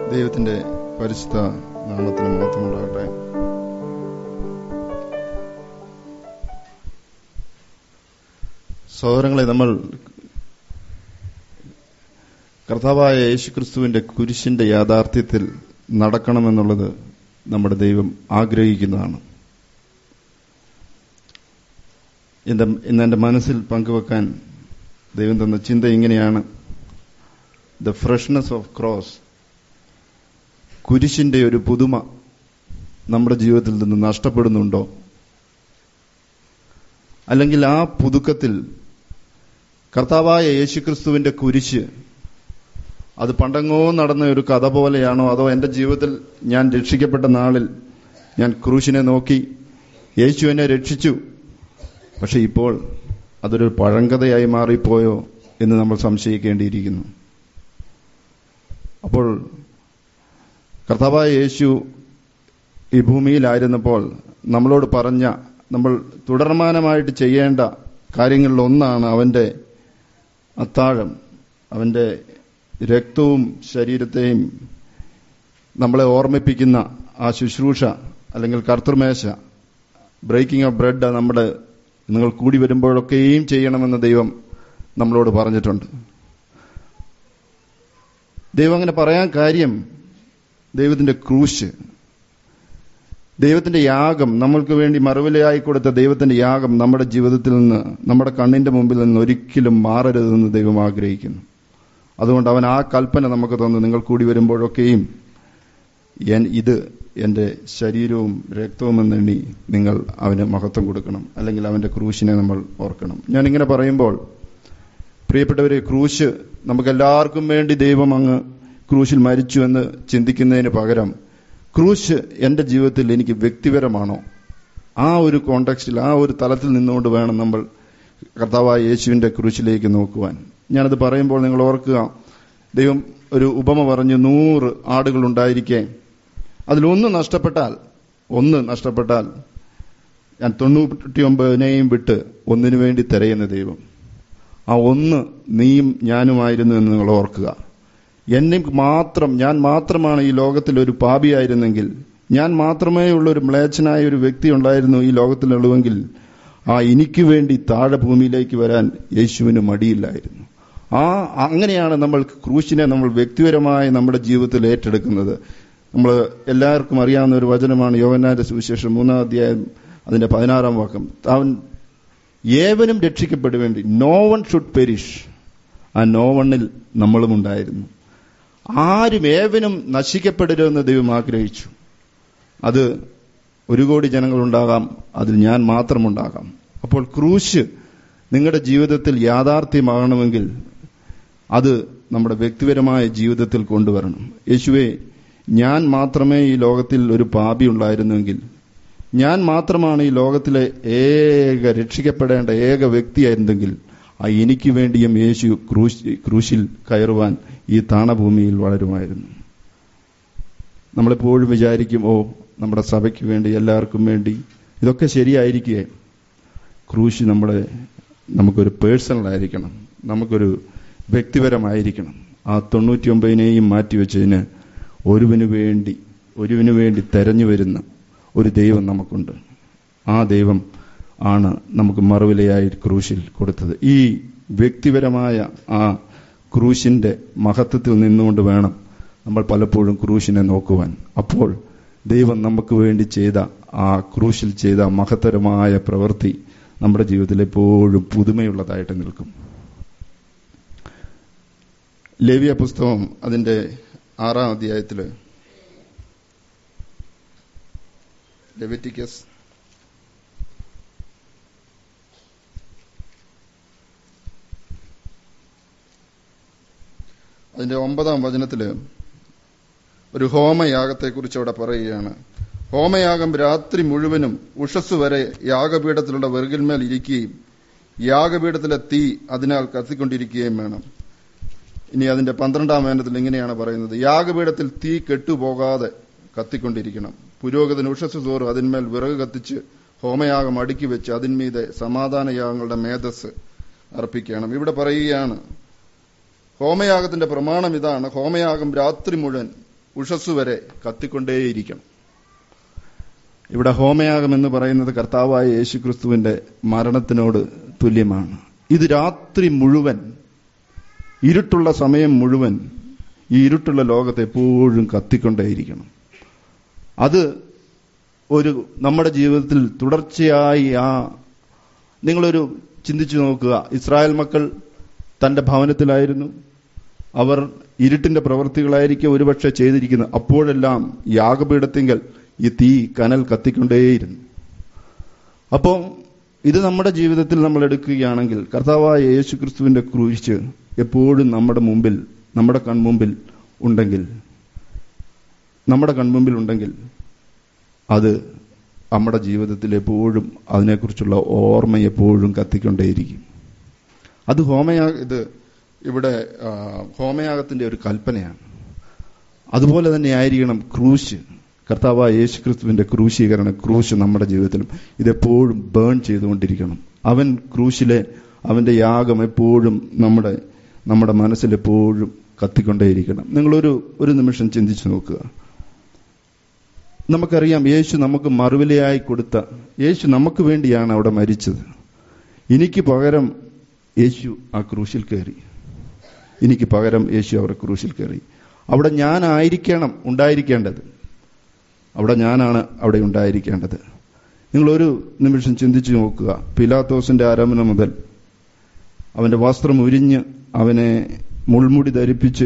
ദൈവത്തിന്റെ പരിശുദ്ധ നാമത്തിന് മഹത്വമുണ്ടാകട്ടെ സഹോദരങ്ങളെ നമ്മൾ കർത്താവായ യേശുക്രിസ്തുവിന്റെ കുരിശിന്റെ യാഥാർത്ഥ്യത്തിൽ നടക്കണമെന്നുള്ളത് നമ്മുടെ ദൈവം ആഗ്രഹിക്കുന്നതാണ് എന്റെ ഇന്ന് എന്റെ മനസ്സിൽ പങ്കുവെക്കാൻ ദൈവം തന്ന ചിന്ത ഇങ്ങനെയാണ് ദ ഫ്രഷ്നെസ് ഓഫ് ക്രോസ് കുരിശിന്റെ ഒരു പുതുമ നമ്മുടെ ജീവിതത്തിൽ നിന്ന് നഷ്ടപ്പെടുന്നുണ്ടോ അല്ലെങ്കിൽ ആ പുതുക്കത്തിൽ കർത്താവായ യേശുക്രിസ്തുവിന്റെ കുരിശ് അത് പണ്ടങ്ങോ നടന്ന ഒരു കഥ പോലെയാണോ അതോ എന്റെ ജീവിതത്തിൽ ഞാൻ രക്ഷിക്കപ്പെട്ട നാളിൽ ഞാൻ ക്രൂശിനെ നോക്കി യേശു എന്നെ രക്ഷിച്ചു പക്ഷെ ഇപ്പോൾ അതൊരു പഴങ്കഥയായി മാറിപ്പോയോ എന്ന് നമ്മൾ സംശയിക്കേണ്ടിയിരിക്കുന്നു അപ്പോൾ കർത്താവായ യേശു ഈ ഭൂമിയിലായിരുന്നപ്പോൾ നമ്മളോട് പറഞ്ഞ നമ്മൾ തുടർമാനമായിട്ട് ചെയ്യേണ്ട കാര്യങ്ങളിൽ ഒന്നാണ് അവന്റെ അത്താഴം അവന്റെ രക്തവും ശരീരത്തെയും നമ്മളെ ഓർമ്മിപ്പിക്കുന്ന ആ ശുശ്രൂഷ അല്ലെങ്കിൽ കർത്തൃമേശ ബ്രേക്കിംഗ് ഓഫ് ബ്രെഡ് നമ്മുടെ നിങ്ങൾ കൂടി വരുമ്പോഴൊക്കെയും ചെയ്യണമെന്ന് ദൈവം നമ്മളോട് പറഞ്ഞിട്ടുണ്ട് ദൈവം അങ്ങനെ പറയാൻ കാര്യം ദൈവത്തിന്റെ ക്രൂശ് ദൈവത്തിന്റെ യാഗം നമ്മൾക്ക് വേണ്ടി മറുവിലയായി കൊടുത്ത ദൈവത്തിന്റെ യാഗം നമ്മുടെ ജീവിതത്തിൽ നിന്ന് നമ്മുടെ കണ്ണിന്റെ മുമ്പിൽ നിന്ന് ഒരിക്കലും മാറരുതെന്ന് ദൈവം ആഗ്രഹിക്കുന്നു അതുകൊണ്ട് അവൻ ആ കൽപ്പന നമുക്ക് തന്നു നിങ്ങൾ കൂടി വരുമ്പോഴൊക്കെയും ഇത് എന്റെ ശരീരവും രക്തവും എന്നെണ്ണി നിങ്ങൾ അവന് മഹത്വം കൊടുക്കണം അല്ലെങ്കിൽ അവന്റെ ക്രൂശിനെ നമ്മൾ ഓർക്കണം ഞാൻ ഇങ്ങനെ പറയുമ്പോൾ പ്രിയപ്പെട്ടവരെ ക്രൂശ് നമുക്കെല്ലാവർക്കും വേണ്ടി ദൈവം അങ്ങ് ക്രൂശിൽ മരിച്ചു എന്ന് ചിന്തിക്കുന്നതിന് പകരം ക്രൂശ് എന്റെ ജീവിതത്തിൽ എനിക്ക് വ്യക്തിപരമാണോ ആ ഒരു കോണ്ടെക്സ്റ്റിൽ ആ ഒരു തലത്തിൽ നിന്നുകൊണ്ട് വേണം നമ്മൾ കർത്താവായ യേശുവിന്റെ ക്രൂശിലേക്ക് നോക്കുവാൻ ഞാനത് പറയുമ്പോൾ നിങ്ങൾ ഓർക്കുക ദൈവം ഒരു ഉപമ പറഞ്ഞു നൂറ് ആടുകൾ ഉണ്ടായിരിക്കെ അതിലൊന്ന് നഷ്ടപ്പെട്ടാൽ ഒന്ന് നഷ്ടപ്പെട്ടാൽ ഞാൻ തൊണ്ണൂറ്റി ഒമ്പതിനെയും വിട്ട് ഒന്നിനു വേണ്ടി തിരയുന്ന ദൈവം ആ ഒന്ന് നീയും ഞാനുമായിരുന്നു എന്ന് നിങ്ങൾ ഓർക്കുക എന്നെ മാത്രം ഞാൻ മാത്രമാണ് ഈ ലോകത്തിൽ ഒരു പാപിയായിരുന്നെങ്കിൽ ഞാൻ മാത്രമേ ഉള്ള ഒരു മ്ലേച്ഛനായ ഒരു വ്യക്തി ഉണ്ടായിരുന്നു ഈ ലോകത്തിലുള്ളതെങ്കിൽ ആ എനിക്ക് വേണ്ടി താഴെ ഭൂമിയിലേക്ക് വരാൻ യേശുവിന് മടിയില്ലായിരുന്നു ആ അങ്ങനെയാണ് നമ്മൾ ക്രൂശിനെ നമ്മൾ വ്യക്തിപരമായി നമ്മുടെ ജീവിതത്തിൽ ഏറ്റെടുക്കുന്നത് നമ്മൾ എല്ലാവർക്കും അറിയാവുന്ന ഒരു വചനമാണ് യോഗനാന്റെ സുവിശേഷം മൂന്നാം അധ്യായം അതിന്റെ പതിനാറാം വാക്കം അവൻ ഏവനും രക്ഷിക്കപ്പെടും വേണ്ടി നോ വൺ ഷുഡ് പെരിഷ് ആ നോ വണ്ണിൽ നമ്മളും ഉണ്ടായിരുന്നു ആരും ഏവനും നശിക്കപ്പെടരുതെന്ന് ദൈവം ആഗ്രഹിച്ചു അത് ഒരു കോടി ജനങ്ങളുണ്ടാകാം അതിൽ ഞാൻ മാത്രമുണ്ടാകാം അപ്പോൾ ക്രൂശ് നിങ്ങളുടെ ജീവിതത്തിൽ യാഥാർത്ഥ്യമാകണമെങ്കിൽ അത് നമ്മുടെ വ്യക്തിപരമായ ജീവിതത്തിൽ കൊണ്ടുവരണം യേശുവെ ഞാൻ മാത്രമേ ഈ ലോകത്തിൽ ഒരു പാപി ഉണ്ടായിരുന്നെങ്കിൽ ഞാൻ മാത്രമാണ് ഈ ലോകത്തിലെ ഏക രക്ഷിക്കപ്പെടേണ്ട ഏക വ്യക്തിയായിരുന്നെങ്കിൽ ആ എനിക്ക് വേണ്ടിയും യേശു ക്രൂശ് ക്രൂശിൽ കയറുവാൻ ഈ താണഭൂമിയിൽ വളരുമായിരുന്നു നമ്മളെപ്പോഴും വിചാരിക്കും ഓ നമ്മുടെ സഭയ്ക്ക് വേണ്ടി എല്ലാവർക്കും വേണ്ടി ഇതൊക്കെ ശരിയായിരിക്കേ ക്രൂശ് നമ്മുടെ നമുക്കൊരു പേഴ്സണലായിരിക്കണം നമുക്കൊരു വ്യക്തിപരമായിരിക്കണം ആ തൊണ്ണൂറ്റി ഒമ്പതിനെയും മാറ്റിവെച്ചതിന് ഒരുവിനു വേണ്ടി ഒരുവിനു വേണ്ടി തെരഞ്ഞു വരുന്ന ഒരു ദൈവം നമുക്കുണ്ട് ആ ദൈവം ആണ് നമുക്ക് മറുവിലയായി ക്രൂശിൽ കൊടുത്തത് ഈ വ്യക്തിപരമായ ആ ക്രൂശിന്റെ മഹത്വത്തിൽ നിന്നുകൊണ്ട് വേണം നമ്മൾ പലപ്പോഴും ക്രൂശിനെ നോക്കുവാൻ അപ്പോൾ ദൈവം നമുക്ക് വേണ്ടി ചെയ്ത ആ ക്രൂശിൽ ചെയ്ത മഹത്തരമായ പ്രവൃത്തി നമ്മുടെ ജീവിതത്തിൽ എപ്പോഴും പുതുമയുള്ളതായിട്ട് നിൽക്കും ലേവിയ പുസ്തകം അതിന്റെ ആറാം അധ്യായത്തില് ലെവിറ്റിക്കസ് അതിന്റെ ഒമ്പതാം വചനത്തില് ഒരു ഹോമയാഗത്തെക്കുറിച്ച് അവിടെ പറയുകയാണ് ഹോമയാഗം രാത്രി മുഴുവനും ഉഷസ് വരെ യാഗപീഠത്തിലുള്ള വെറുകിന്മേൽ ഇരിക്കുകയും യാഗപീഠത്തിലെ തീ അതിനാൽ കത്തിക്കൊണ്ടിരിക്കുകയും വേണം ഇനി അതിന്റെ പന്ത്രണ്ടാം വേനത്തിൽ ഇങ്ങനെയാണ് പറയുന്നത് യാഗപീഠത്തിൽ തീ കെട്ടുപോകാതെ കത്തിക്കൊണ്ടിരിക്കണം പുരോഗതൻ ഉഷസ് തോറും അതിന്മേൽ വിറക് കത്തിച്ച് ഹോമയാഗം അടുക്കി വെച്ച് അതിന്മീതെ സമാധാന യാഗങ്ങളുടെ മേധസ് അർപ്പിക്കണം ഇവിടെ പറയുകയാണ് ഹോമയാഗത്തിന്റെ പ്രമാണം ഇതാണ് ഹോമയാഗം രാത്രി മുഴുവൻ ഉഷസ് വരെ കത്തിക്കൊണ്ടേയിരിക്കണം ഇവിടെ ഹോമയാഗം എന്ന് പറയുന്നത് കർത്താവായ യേശുക്രിസ്തുവിന്റെ മരണത്തിനോട് തുല്യമാണ് ഇത് രാത്രി മുഴുവൻ ഇരുട്ടുള്ള സമയം മുഴുവൻ ഈ ഇരുട്ടുള്ള ലോകത്ത് എപ്പോഴും കത്തിക്കൊണ്ടേയിരിക്കണം അത് ഒരു നമ്മുടെ ജീവിതത്തിൽ തുടർച്ചയായി ആ നിങ്ങളൊരു ചിന്തിച്ചു നോക്കുക ഇസ്രായേൽ മക്കൾ തന്റെ ഭവനത്തിലായിരുന്നു അവർ ഇരുട്ടിന്റെ പ്രവൃത്തികളായിരിക്കും ഒരുപക്ഷെ ചെയ്തിരിക്കുന്നത് അപ്പോഴെല്ലാം യാഗപീഠത്തിങ്കൽ ഈ തീ കനൽ കത്തിക്കൊണ്ടേയിരുന്നു അപ്പോൾ ഇത് നമ്മുടെ ജീവിതത്തിൽ നമ്മൾ എടുക്കുകയാണെങ്കിൽ കർത്താവായ യേശു ക്രിസ്തുവിന്റെ ക്രൂശ് എപ്പോഴും നമ്മുടെ മുമ്പിൽ നമ്മുടെ കൺമുമ്പിൽ ഉണ്ടെങ്കിൽ നമ്മുടെ കൺമുമ്പിൽ ഉണ്ടെങ്കിൽ അത് നമ്മുടെ ജീവിതത്തിൽ എപ്പോഴും അതിനെക്കുറിച്ചുള്ള ഓർമ്മ എപ്പോഴും കത്തിക്കൊണ്ടേയിരിക്കും അത് ഹോമയാ ഇത് ഇവിടെ ആ, ഹോമയാഗത്തിന്റെ ഒരു കൽപ്പനയാണ് അതുപോലെ തന്നെ ആയിരിക്കണം ക്രൂശ് കർത്താവായ യേശു ക്രിസ്തുവിന്റെ ക്രൂശീകരണം ക്രൂശ് നമ്മുടെ ജീവിതത്തിലും ഇതെപ്പോഴും ബേൺ ചെയ്തുകൊണ്ടിരിക്കണം അവൻ ക്രൂശിലെ അവന്റെ യാഗം എപ്പോഴും നമ്മുടെ നമ്മുടെ മനസ്സിൽ എപ്പോഴും കത്തിക്കൊണ്ടേയിരിക്കണം നിങ്ങളൊരു ഒരു നിമിഷം ചിന്തിച്ചു നോക്കുക നമുക്കറിയാം യേശു നമുക്ക് മറുവിലയായി കൊടുത്ത യേശു നമുക്ക് വേണ്ടിയാണ് അവിടെ മരിച്ചത് എനിക്ക് പകരം യേശു ആ ക്രൂശിൽ കയറി എനിക്ക് പകരം യേശു അവിടെ ക്രൂശിൽ കയറി അവിടെ ഞാനായിരിക്കണം ഉണ്ടായിരിക്കേണ്ടത് അവിടെ ഞാനാണ് അവിടെ ഉണ്ടായിരിക്കേണ്ടത് നിങ്ങൾ ഒരു നിമിഷം ചിന്തിച്ചു നോക്കുക പിലാത്തോസിന്റെ ആരംഭം മുതൽ അവന്റെ വസ്ത്രം ഉരിഞ്ഞ് അവനെ മുൾമുടി ധരിപ്പിച്ച്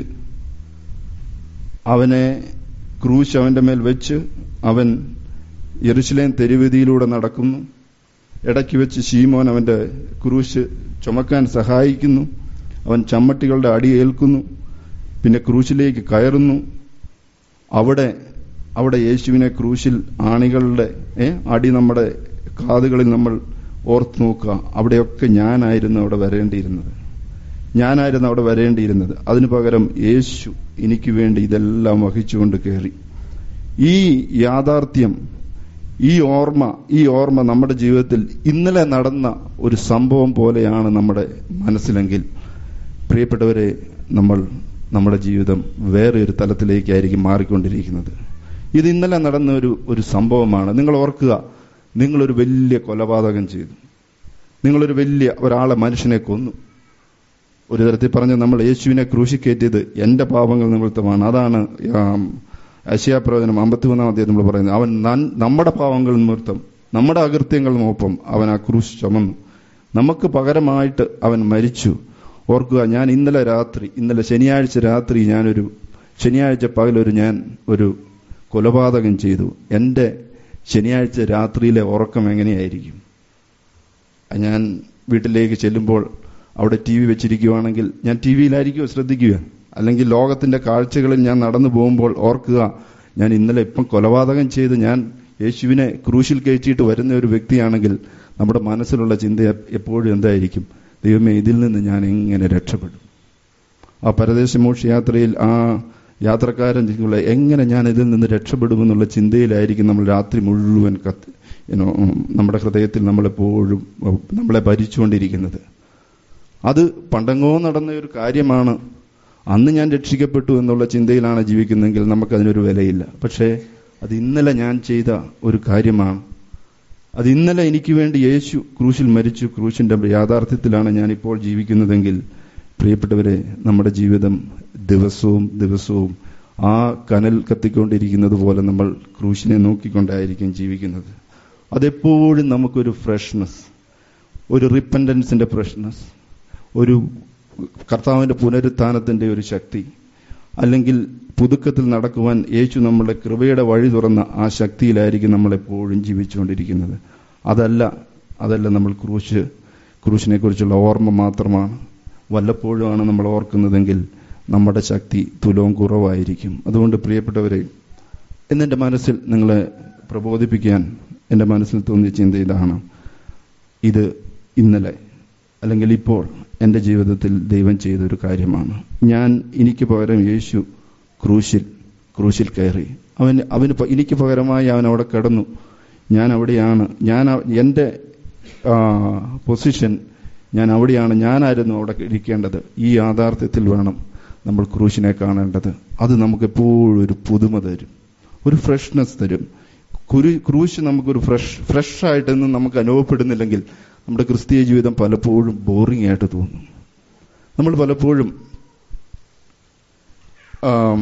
അവനെ ക്രൂശ് അവന്റെ മേൽ വെച്ച് അവൻ യെരുശലേം തെരുവീതിയിലൂടെ നടക്കുന്നു ഇടയ്ക്ക് വെച്ച് ശീമോൻ അവന്റെ ക്രൂശ് ചുമക്കാൻ സഹായിക്കുന്നു അവൻ ചമ്മട്ടികളുടെ അടി ഏൽക്കുന്നു പിന്നെ ക്രൂശിലേക്ക് കയറുന്നു അവിടെ അവിടെ യേശുവിനെ ക്രൂശിൽ ആണികളുടെ ഏ, അടി നമ്മുടെ കാതുകളിൽ നമ്മൾ ഓർത്തു നോക്കുക അവിടെയൊക്കെ ഞാനായിരുന്നു അവിടെ വരേണ്ടിയിരുന്നത് ഞാനായിരുന്നു അവിടെ വരേണ്ടിയിരുന്നത് അതിനു പകരം യേശു എനിക്ക് വേണ്ടി ഇതെല്ലാം വഹിച്ചുകൊണ്ട് കയറി ഈ യാഥാർത്ഥ്യം ഈ ഓർമ്മ ഈ ഓർമ്മ നമ്മുടെ ജീവിതത്തിൽ ഇന്നലെ നടന്ന ഒരു സംഭവം പോലെയാണ് നമ്മുടെ മനസ്സിലെങ്കിൽ പ്രിയപ്പെട്ടവരെ നമ്മൾ നമ്മുടെ ജീവിതം വേറെ ഒരു തലത്തിലേക്കായിരിക്കും മാറിക്കൊണ്ടിരിക്കുന്നത് ഇത് ഇന്നലെ നടന്ന ഒരു ഒരു സംഭവമാണ് നിങ്ങൾ ഓർക്കുക നിങ്ങളൊരു വലിയ കൊലപാതകം ചെയ്തു നിങ്ങളൊരു വലിയ ഒരാളെ മനുഷ്യനെ കൊന്നു ഒരു തരത്തിൽ പറഞ്ഞ് നമ്മൾ യേശുവിനെ ക്രൂശിക്കയറ്റിയത് എന്റെ പാപങ്ങൾ നിമിത്തമാണ് അതാണ് അശയാപ്രവചനം അമ്പത്തിമൂന്നാം അധ്യായം നമ്മൾ പറയുന്നത് അവൻ നൻ- നമ്മുടെ പാവങ്ങൾ നിമിത്തം നമ്മുടെ അകൃത്യങ്ങൾ നോപ്പം അവൻ ആ ക്രൂശ് ചുമന്നു നമുക്ക് പകരമായിട്ട് അവൻ മരിച്ചു ഓർക്കുക ഞാൻ ഇന്നലെ രാത്രി ഇന്നലെ ശനിയാഴ്ച രാത്രി ഞാനൊരു ശനിയാഴ്ച പകലൊരു ഞാൻ ഒരു കൊലപാതകം ചെയ്തു എൻ്റെ ശനിയാഴ്ച രാത്രിയിലെ ഉറക്കം എങ്ങനെയായിരിക്കും ഞാൻ വീട്ടിലേക്ക് ചെല്ലുമ്പോൾ അവിടെ ടി വി വെച്ചിരിക്കുവാണെങ്കിൽ ഞാൻ ടി വിയിലായിരിക്കുമോ ശ്രദ്ധിക്കുക അല്ലെങ്കിൽ ലോകത്തിന്റെ കാഴ്ചകളിൽ ഞാൻ നടന്നു പോകുമ്പോൾ ഓർക്കുക ഞാൻ ഇന്നലെ ഇപ്പം കൊലപാതകം ചെയ്ത് ഞാൻ യേശുവിനെ ക്രൂശിൽ കയറ്റിയിട്ട് വരുന്ന ഒരു വ്യക്തിയാണെങ്കിൽ നമ്മുടെ മനസ്സിലുള്ള ചിന്ത എ- എപ്പോഴും എന്തായിരിക്കും ദൈവമേ ഇതിൽ നിന്ന് ഞാൻ എങ്ങനെ രക്ഷപ്പെടും ആ പരദേശമോക്ഷ യാത്രയിൽ ആ യാത്രക്കാരൻ ചിന്തിക്കുള്ള എങ്ങനെ ഞാൻ ഇതിൽ നിന്ന് രക്ഷപ്പെടുമെന്നുള്ള ചിന്തയിലായിരിക്കും നമ്മൾ രാത്രി മുഴുവൻ കത്ത് you know, ഉം, നമ്മുടെ ഹൃദയത്തിൽ നമ്മളെപ്പോഴും ഉം, നമ്മളെ ഭരിച്ചുകൊണ്ടിരിക്കുന്നത് അത് പണ്ടങ്ങോ നടന്ന ഒരു കാര്യമാണ് അന്ന് ഞാൻ രക്ഷിക്കപ്പെട്ടു എന്നുള്ള ചിന്തയിലാണ് ജീവിക്കുന്നതെങ്കിൽ നമുക്കതിനൊരു വിലയില്ല പക്ഷേ അത് ഇന്നലെ ഞാൻ ചെയ്ത ഒരു കാര്യമാണ് അത് ഇന്നലെ എനിക്ക് വേണ്ടി യേശു ക്രൂശിൽ മരിച്ചു ക്രൂശിന്റെ യാഥാർത്ഥ്യത്തിലാണ് ഞാൻ ഇപ്പോൾ ജീവിക്കുന്നതെങ്കിൽ പ്രിയപ്പെട്ടവരെ നമ്മുടെ ജീവിതം ദിവസവും ദിവസവും ആ കനൽ കത്തിക്കൊണ്ടിരിക്കുന്നത് പോലെ നമ്മൾ ക്രൂശിനെ നോക്കിക്കൊണ്ടായിരിക്കും ജീവിക്കുന്നത് അതെപ്പോഴും നമുക്കൊരു ഫ്രഷ്നെസ് ഒരു റിപ്പൻഡൻസിന്റെ ഫ്രഷ്നെസ് ഒരു കർത്താവിന്റെ പുനരുത്ഥാനത്തിന്റെ ഒരു ശക്തി അല്ലെങ്കിൽ പുതുക്കത്തിൽ നടക്കുവാൻ യേശു നമ്മുടെ കൃപയുടെ വഴി തുറന്ന ആ ശക്തിയിലായിരിക്കും നമ്മളെപ്പോഴും ജീവിച്ചുകൊണ്ടിരിക്കുന്നത് അതല്ല അതല്ല നമ്മൾ ക്രൂശ് ക്രൂശിനെ കുറിച്ചുള്ള ഓർമ്മ മാത്രമാണ് വല്ലപ്പോഴുമാണ് നമ്മൾ ഓർക്കുന്നതെങ്കിൽ നമ്മുടെ ശക്തി തുലവും കുറവായിരിക്കും അതുകൊണ്ട് പ്രിയപ്പെട്ടവരെ എന്നെൻ്റെ മനസ്സിൽ നിങ്ങളെ പ്രബോധിപ്പിക്കാൻ എൻ്റെ മനസ്സിൽ തോന്നിയ ചിന്ത ഇതാണ് ഇത് ഇന്നലെ അല്ലെങ്കിൽ ഇപ്പോൾ എൻ്റെ ജീവിതത്തിൽ ദൈവം ചെയ്തൊരു കാര്യമാണ് ഞാൻ എനിക്ക് പകരം യേശു ക്രൂശിൽ ക്രൂശിൽ കയറി അവൻ അവന് പ- എനിക്ക് പകരമായി അവൻ അവിടെ കിടന്നു ഞാൻ അവിടെയാണ് ഞാൻ അ- എൻ്റെ പൊസിഷൻ ഞാൻ അവിടെയാണ് ഞാനായിരുന്നു അവിടെ ഇരിക്കേണ്ടത് ഈ യാഥാർത്ഥ്യത്തിൽ വേണം നമ്മൾ ക്രൂശിനെ കാണേണ്ടത് അത് നമുക്ക് എപ്പോഴും ഒരു പുതുമ തരും ഒരു ഫ്രഷ്നെസ് തരും കുരു ക്രൂശ് നമുക്കൊരു ഫ്രഷ് ഫ്രഷ് ആയിട്ടൊന്നും നമുക്ക് അനുഭവപ്പെടുന്നില്ലെങ്കിൽ നമ്മുടെ ക്രിസ്തീയ ജീവിതം പലപ്പോഴും ബോറിംഗ് ആയിട്ട് തോന്നും നമ്മൾ പലപ്പോഴും ആം,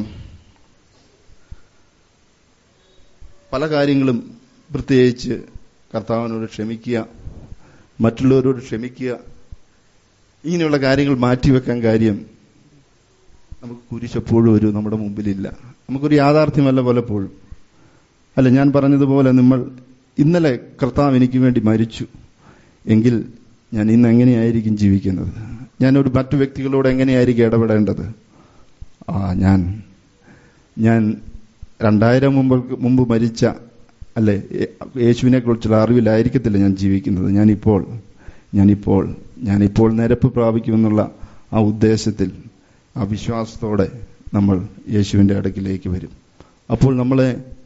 പല കാര്യങ്ങളും പ്രത്യേകിച്ച് കർത്താവിനോട് ക്ഷമിക്കുക മറ്റുള്ളവരോട് ക്ഷമിക്കുക ഇങ്ങനെയുള്ള കാര്യങ്ങൾ മാറ്റിവെക്കാൻ കാര്യം നമുക്ക് കുരിശെപ്പോഴും ഒരു നമ്മുടെ മുമ്പിലില്ല നമുക്കൊരു യാഥാർത്ഥ്യമല്ല പലപ്പോഴും അല്ല ഞാൻ പറഞ്ഞതുപോലെ നമ്മൾ ഇന്നലെ കർത്താവ് എനിക്ക് വേണ്ടി മരിച്ചു എങ്കിൽ ഞാൻ ഇന്ന് എങ്ങനെയായിരിക്കും ജീവിക്കുന്നത് ഞാൻ ഒരു മറ്റു വ്യക്തികളോട് എങ്ങനെയായിരിക്കും ഇടപെടേണ്ടത് ആ ഞാൻ ഞാൻ രണ്ടായിരം മുമ്പ് മുമ്പ് മരിച്ച അല്ലെ യേശുവിനെ കുറിച്ചുള്ള അറിവിലായിരിക്കത്തില്ല ഞാൻ ജീവിക്കുന്നത് ഞാനിപ്പോൾ ഞാനിപ്പോൾ ഞാനിപ്പോൾ നിരപ്പ് പ്രാപിക്കുമെന്നുള്ള ആ ഉദ്ദേശത്തിൽ ആ വിശ്വാസത്തോടെ നമ്മൾ യേശുവിൻ്റെ അടുക്കിലേക്ക് വരും അപ്പോൾ നമ്മളെ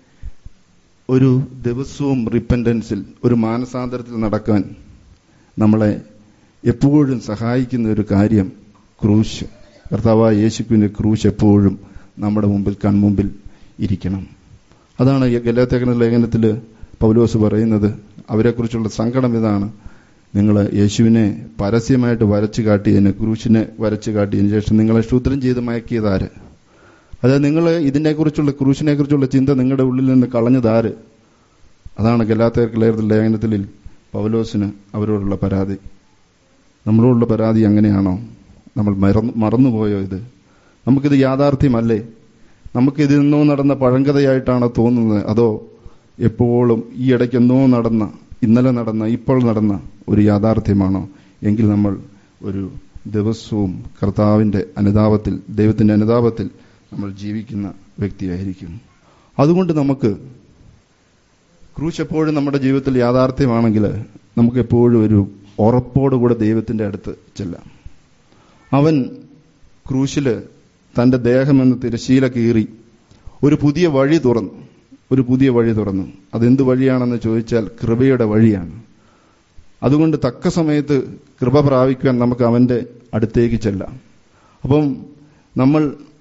ഒരു ദിവസവും റിപ്പൻഡൻസിൽ ഒരു മാനസാന്തരത്തിൽ നടക്കാൻ നമ്മളെ എപ്പോഴും സഹായിക്കുന്ന ഒരു കാര്യം ക്രൂശ് കർത്താവായ യേശുവിൻ്റെ ക്രൂശ് എപ്പോഴും നമ്മുടെ മുമ്പിൽ കൺമുമ്പിൽ ഇരിക്കണം അതാണ് ഈ ഗലാത്തേഖന ലേഖനത്തിൽ പൗലോസ് പറയുന്നത് അവരെക്കുറിച്ചുള്ള സങ്കടം ഇതാണ് നിങ്ങൾ യേശുവിനെ പരസ്യമായിട്ട് വരച്ചു കാട്ടിയതിന് ക്രൂശിനെ വരച്ചു കാട്ടിയതിന് ശേഷം നിങ്ങളെ ക്ഷുദ്രം ചെയ്ത് മയക്കിയതാര് അതായത് നിങ്ങൾ ഇതിനെക്കുറിച്ചുള്ള ക്രൂശിനെ കുറിച്ചുള്ള ചിന്ത നിങ്ങളുടെ ഉള്ളിൽ നിന്ന് കളഞ്ഞതാര് അതാണ് ഗലാത്തേർ ലേഖനത്തിൽ പൗലോസിന് അവരോടുള്ള പരാതി നമ്മളോടുള്ള പരാതി അങ്ങനെയാണോ നമ്മൾ മറന്നു മറന്നുപോയോ ഇത് നമുക്കിത് യാഥാർത്ഥ്യമല്ലേ നമുക്കിത് എന്നോ നടന്ന പഴങ്കഥയായിട്ടാണോ തോന്നുന്നത് അതോ എപ്പോഴും ഈ ഇടയ്ക്ക് എന്നോ നടന്ന ഇന്നലെ നടന്ന ഇപ്പോൾ നടന്ന ഒരു യാഥാർത്ഥ്യമാണോ എങ്കിൽ നമ്മൾ ഒരു ദിവസവും കർത്താവിന്റെ അനുതാപത്തിൽ ദൈവത്തിന്റെ അനുതാപത്തിൽ നമ്മൾ ജീവിക്കുന്ന വ്യക്തിയായിരിക്കും അതുകൊണ്ട് നമുക്ക് ക്രൂശ് എപ്പോഴും നമ്മുടെ ജീവിതത്തിൽ യാഥാർത്ഥ്യമാണെങ്കിൽ നമുക്ക് എപ്പോഴും ഒരു ഉറപ്പോടുകൂടെ ദൈവത്തിന്റെ അടുത്ത് ചെല്ലാം അവൻ ക്രൂശില് തന്റെ ദേഹമെന്ന് തിരശീല കീറി ഒരു പുതിയ വഴി തുറന്നു ഒരു പുതിയ വഴി തുറന്നു അതെന്ത് വഴിയാണെന്ന് ചോദിച്ചാൽ കൃപയുടെ വഴിയാണ് അതുകൊണ്ട് തക്ക സമയത്ത് കൃപ പ്രാപിക്കുവാൻ നമുക്ക് അവന്റെ അടുത്തേക്ക് ചെല്ലാം അപ്പം നമ്മൾ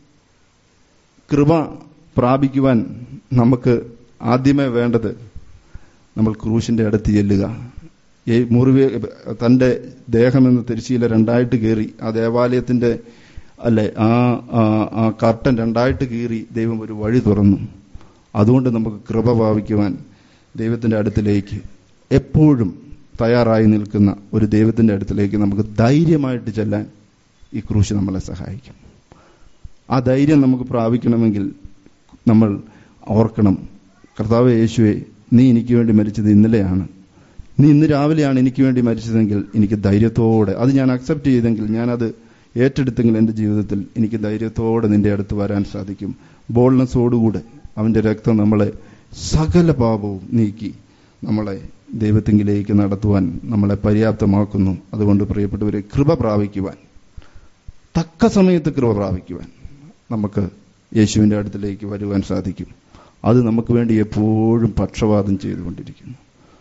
കൃപ പ്രാപിക്കുവാൻ നമുക്ക് ആദ്യമേ വേണ്ടത് നമ്മൾ ക്രൂശിന്റെ അടുത്ത് ചെല്ലുക ഈ മുറിവ് തന്റെ ദേഹമെന്ന് തിരിശീല രണ്ടായിട്ട് കീറി ആ ദേവാലയത്തിന്റെ അല്ലെ ആ ആ- ആ കർട്ടൻ രണ്ടായിട്ട് കീറി ദൈവം ഒരു വഴി തുറന്നു അതുകൊണ്ട് നമുക്ക് കൃപ ഭാവിക്കുവാൻ ദൈവത്തിന്റെ അടുത്തിലേക്ക് എപ്പോഴും തയ്യാറായി നിൽക്കുന്ന ഒരു ദൈവത്തിന്റെ അടുത്തിലേക്ക് നമുക്ക് ധൈര്യമായിട്ട് ചെല്ലാൻ ഈ ക്രൂശ് നമ്മളെ സഹായിക്കും ആ ധൈര്യം നമുക്ക് പ്രാപിക്കണമെങ്കിൽ നമ്മൾ ഓർക്കണം കർത്താവ് യേശുവെ നീ എനിക്ക് വേണ്ടി മരിച്ചത് ഇന്നലെയാണ് നീ ഇന്ന് രാവിലെയാണ് എനിക്ക് വേണ്ടി മരിച്ചതെങ്കിൽ എനിക്ക് ധൈര്യത്തോടെ അത് ഞാൻ അക്സെപ്റ്റ് ചെയ്തെങ്കിൽ ഞാനത് ഏറ്റെടുത്തെങ്കിൽ എൻ്റെ ജീവിതത്തിൽ എനിക്ക് ധൈര്യത്തോടെ നിന്റെ അടുത്ത് വരാൻ സാധിക്കും ബോൾനെസ്സോടുകൂടെ അവന്റെ രക്തം നമ്മളെ സകല പാപവും നീക്കി നമ്മളെ ദൈവത്തിങ്കിലേക്ക് നടത്തുവാൻ നമ്മളെ പര്യാപ്തമാക്കുന്നു അതുകൊണ്ട് പ്രിയപ്പെട്ടവരെ കൃപ പ്രാപിക്കുവാൻ തക്ക സമയത്ത് കൃപ പ്രാപിക്കുവാൻ നമുക്ക് യേശുവിന്റെ അടുത്തിലേക്ക് വരുവാൻ സാധിക്കും അത് നമുക്ക് വേണ്ടി എപ്പോഴും പക്ഷപാതം ചെയ്തുകൊണ്ടിരിക്കുന്നു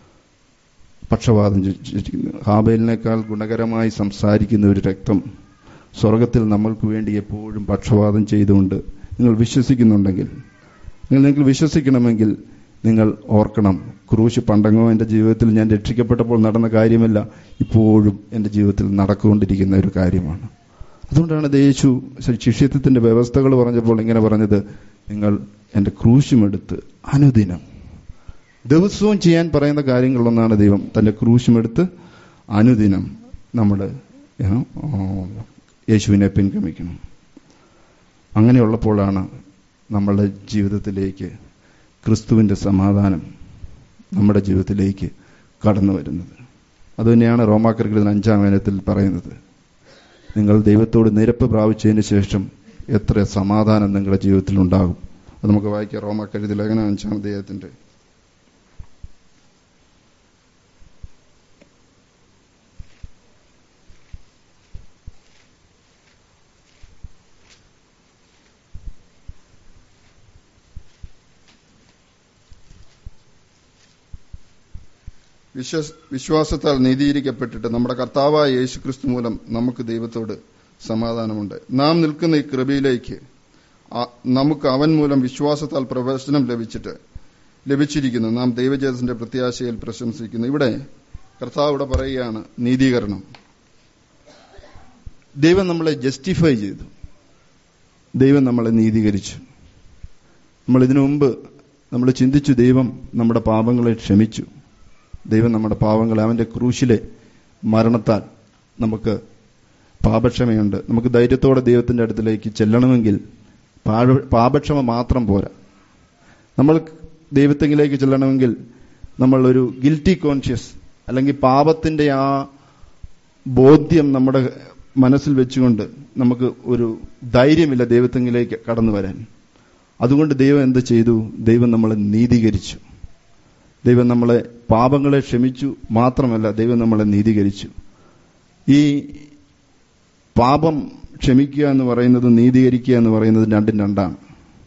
പക്ഷപാതം ചെയ്തിരിക്കുന്നു ഹാബേലിനേക്കാൾ ഗുണകരമായി സംസാരിക്കുന്ന ഒരു രക്തം സ്വർഗത്തിൽ നമ്മൾക്ക് വേണ്ടി എപ്പോഴും പക്ഷപാതം ചെയ്തുകൊണ്ട് നിങ്ങൾ വിശ്വസിക്കുന്നുണ്ടെങ്കിൽ നിങ്ങൾ നിങ്ങൾ വിശ്വസിക്കണമെങ്കിൽ നിങ്ങൾ ഓർക്കണം ക്രൂശ് പണ്ടങ്ങോ എൻ്റെ ജീവിതത്തിൽ ഞാൻ രക്ഷിക്കപ്പെട്ടപ്പോൾ നടന്ന കാര്യമല്ല ഇപ്പോഴും എൻ്റെ ജീവിതത്തിൽ നടക്കുകൊണ്ടിരിക്കുന്ന ഒരു കാര്യമാണ് അതുകൊണ്ടാണ് യേശു ശിഷ്യത്വത്തിന്റെ വ്യവസ്ഥകൾ പറഞ്ഞപ്പോൾ ഇങ്ങനെ പറഞ്ഞത് നിങ്ങൾ എൻ്റെ ക്രൂശുമെടുത്ത് അനുദിനം ദിവസവും ചെയ്യാൻ പറയുന്ന കാര്യങ്ങളിലൊന്നാണ് ദൈവം തന്റെ ക്രൂശുമെടുത്ത് അനുദിനം നമ്മൾ യേശുവിനെ പിൻഗമിക്കണം അങ്ങനെയുള്ളപ്പോഴാണ് നമ്മളുടെ ജീവിതത്തിലേക്ക് ക്രിസ്തുവിന്റെ സമാധാനം നമ്മുടെ ജീവിതത്തിലേക്ക് കടന്നു വരുന്നത് അതുതന്നെയാണ് റോമാക്കർക്കിൽ അഞ്ചാം വേനത്തിൽ പറയുന്നത് നിങ്ങൾ ദൈവത്തോട് നിരപ്പ് പ്രാപിച്ചതിന് ശേഷം എത്ര സമാധാനം നിങ്ങളുടെ ജീവിതത്തിൽ ഉണ്ടാകും അത് നമുക്ക് വായിക്കാം റോമാക്കരുതി ലേഖനം അഞ്ചാം അദ്ദേഹത്തിന്റെ വിശ്വസ് വിശ്വാസത്താൽ നീതീകരിക്കപ്പെട്ടിട്ട് നമ്മുടെ കർത്താവായ യേശു ക്രിസ്തു മൂലം നമുക്ക് ദൈവത്തോട് സമാധാനമുണ്ട് നാം നിൽക്കുന്ന ഈ കൃപയിലേക്ക് ആ- നമുക്ക് അവൻ മൂലം വിശ്വാസത്താൽ പ്രവേശനം ലഭിച്ചിട്ട് ലഭിച്ചിരിക്കുന്നു നാം ദൈവജേതത്തിന്റെ പ്രത്യാശയിൽ പ്രശംസിക്കുന്നു ഇവിടെ കർത്താവ് ഇവിടെ പറയുകയാണ് നീതീകരണം ദൈവം നമ്മളെ ജസ്റ്റിഫൈ ചെയ്തു ദൈവം നമ്മളെ നീതീകരിച്ചു നമ്മൾ ഇതിനു മുമ്പ് നമ്മൾ ചിന്തിച്ചു ദൈവം നമ്മുടെ പാപങ്ങളെ ക്ഷമിച്ചു ദൈവം നമ്മുടെ പാപങ്ങളെ അവന്റെ ക്രൂശിലെ മരണത്താൽ നമുക്ക് പാപക്ഷമയുണ്ട് നമുക്ക് ധൈര്യത്തോടെ ദൈവത്തിന്റെ അടുത്തിലേക്ക് ചെല്ലണമെങ്കിൽ പാഴ- പാപക്ഷമ മാത്രം പോരാ നമ്മൾ ദൈവത്തെങ്കിലേക്ക് ചെല്ലണമെങ്കിൽ നമ്മൾ ഒരു ഗിൽറ്റി കോൺഷ്യസ് അല്ലെങ്കിൽ പാപത്തിന്റെ ആ ബോധ്യം നമ്മുടെ മനസ്സിൽ വെച്ചുകൊണ്ട് നമുക്ക് ഒരു ധൈര്യമില്ല ദൈവത്തെങ്കിലേക്ക് കടന്നു വരാൻ അതുകൊണ്ട് ദൈവം എന്ത് ചെയ്തു ദൈവം നമ്മളെ നീതീകരിച്ചു ദൈവം നമ്മളെ പാപങ്ങളെ ക്ഷമിച്ചു മാത്രമല്ല ദൈവം നമ്മളെ നീതീകരിച്ചു ഈ പാപം ക്ഷമിക്കുക എന്ന് പറയുന്നത് നീതീകരിക്കുക എന്ന് പറയുന്നത് രണ്ടും രണ്ടാണ്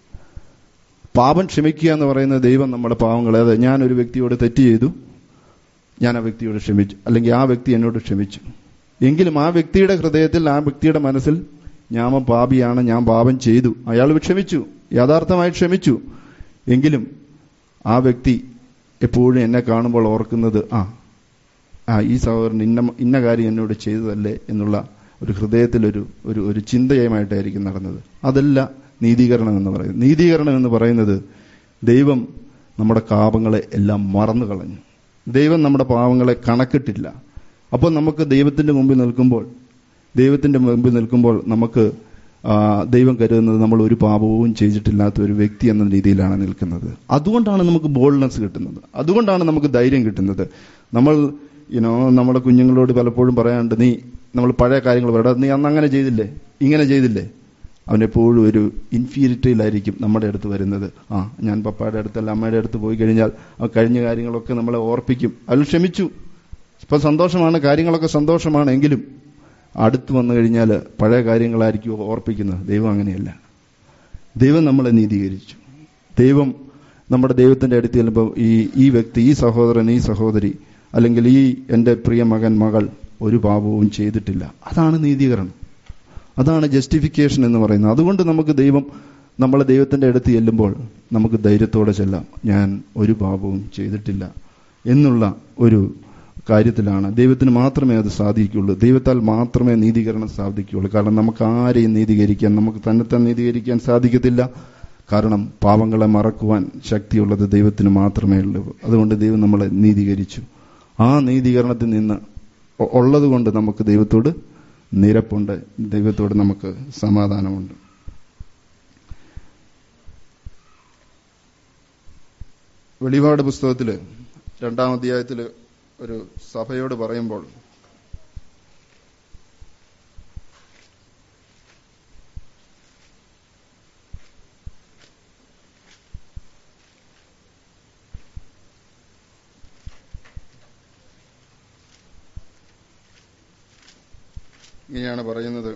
പാപം ക്ഷമിക്കുക എന്ന് പറയുന്നത് ദൈവം നമ്മുടെ പാവങ്ങളെ അതെ ഞാൻ ഒരു വ്യക്തിയോട് തെറ്റ് ചെയ്തു ഞാൻ ആ വ്യക്തിയോട് ക്ഷമിച്ചു അല്ലെങ്കിൽ ആ വ്യക്തി എന്നോട് ക്ഷമിച്ചു എങ്കിലും ആ വ്യക്തിയുടെ ഹൃദയത്തിൽ ആ വ്യക്തിയുടെ മനസ്സിൽ ഞാൻ പാപിയാണ് ഞാൻ പാപം ചെയ്തു അയാൾ ക്ഷമിച്ചു യഥാർത്ഥമായി ക്ഷമിച്ചു എങ്കിലും ആ വ്യക്തി എപ്പോഴും എന്നെ കാണുമ്പോൾ ഓർക്കുന്നത് ആ ആ ഈ സഹോദരൻ ഇന്ന ഇന്ന കാര്യം എന്നോട് ചെയ്തതല്ലേ എന്നുള്ള ഒരു ഹൃദയത്തിലൊരു ഒരു ഒരു ചിന്തയുമായിട്ടായിരിക്കും നടന്നത് അതല്ല നീതീകരണം എന്ന് പറയുന്നത് നീതീകരണം എന്ന് പറയുന്നത് ദൈവം നമ്മുടെ പാപങ്ങളെ എല്ലാം മറന്നു കളഞ്ഞു ദൈവം നമ്മുടെ പാവങ്ങളെ കണക്കിട്ടില്ല അപ്പോൾ നമുക്ക് ദൈവത്തിന്റെ മുമ്പിൽ നിൽക്കുമ്പോൾ ദൈവത്തിന്റെ മുമ്പിൽ നിൽക്കുമ്പോൾ നമുക്ക് ആ, ദൈവം കരുതുന്നത് നമ്മൾ ഒരു പാപവും ചെയ്തിട്ടില്ലാത്ത ഒരു വ്യക്തി എന്ന രീതിയിലാണ് നിൽക്കുന്നത് അതുകൊണ്ടാണ് നമുക്ക് ബോൾഡ്നെസ് കിട്ടുന്നത് അതുകൊണ്ടാണ് നമുക്ക് ധൈര്യം കിട്ടുന്നത് നമ്മൾ യുനോ നമ്മുടെ കുഞ്ഞുങ്ങളോട് പലപ്പോഴും പറയാറുണ്ട് നീ നമ്മൾ പഴയ കാര്യങ്ങൾ പറയാം നീ അന്ന് അങ്ങനെ ചെയ്തില്ലേ ഇങ്ങനെ ചെയ്തില്ലേ അവനെപ്പോഴും ഒരു ഇൻഫീരിറ്റിയിലായിരിക്കും നമ്മുടെ അടുത്ത് വരുന്നത് ആ ഞാൻ പപ്പായുടെ അടുത്തല്ല അമ്മയുടെ അടുത്ത് പോയി കഴിഞ്ഞാൽ ആ കഴിഞ്ഞ കാര്യങ്ങളൊക്കെ നമ്മളെ ഓർപ്പിക്കും അതിൽ ക്ഷമിച്ചു ഇപ്പൊ സന്തോഷമാണ് കാര്യങ്ങളൊക്കെ സന്തോഷമാണ് എങ്കിലും അടുത്ത് വന്നു കഴിഞ്ഞാൽ പഴയ കാര്യങ്ങളായിരിക്കും ഓർപ്പിക്കുന്നത് ദൈവം അങ്ങനെയല്ല ദൈവം നമ്മളെ നീതീകരിച്ചു ദൈവം നമ്മുടെ ദൈവത്തിന്റെ അടുത്ത് ചെല്ലുമ്പോൾ ഈ ഈ വ്യക്തി ഈ സഹോദരൻ ഈ സഹോദരി അല്ലെങ്കിൽ ഈ എൻ്റെ പ്രിയ മകൻ മകൾ ഒരു പാപവും ചെയ്തിട്ടില്ല അതാണ് നീതീകരണം അതാണ് ജസ്റ്റിഫിക്കേഷൻ എന്ന് പറയുന്നത് അതുകൊണ്ട് നമുക്ക് ദൈവം നമ്മളെ ദൈവത്തിന്റെ അടുത്ത് ചെല്ലുമ്പോൾ നമുക്ക് ധൈര്യത്തോടെ ചെല്ലാം ഞാൻ ഒരു പാപവും ചെയ്തിട്ടില്ല എന്നുള്ള ഒരു കാര്യത്തിലാണ് ദൈവത്തിന് മാത്രമേ അത് സാധിക്കുള്ളൂ ദൈവത്താൽ മാത്രമേ നീതീകരണം സാധിക്കുകയുള്ളൂ കാരണം നമുക്ക് ആരെയും നീതീകരിക്കാൻ നമുക്ക് തന്നെത്താൻ നീതീകരിക്കാൻ സാധിക്കത്തില്ല കാരണം പാവങ്ങളെ മറക്കുവാൻ ശക്തിയുള്ളത് ദൈവത്തിന് മാത്രമേ ഉള്ളൂ അതുകൊണ്ട് ദൈവം നമ്മളെ നീതീകരിച്ചു ആ നീതീകരണത്തിൽ നിന്ന് ഉ- ഉള്ളത് കൊണ്ട് നമുക്ക് ദൈവത്തോട് നിരപ്പുണ്ട് ദൈവത്തോട് നമുക്ക് സമാധാനമുണ്ട് വെളിപാട് പുസ്തകത്തില് രണ്ടാം അധ്യായത്തില് ഒരു സഭയോട് പറയുമ്പോൾ ഇങ്ങനെയാണ് പറയുന്നത്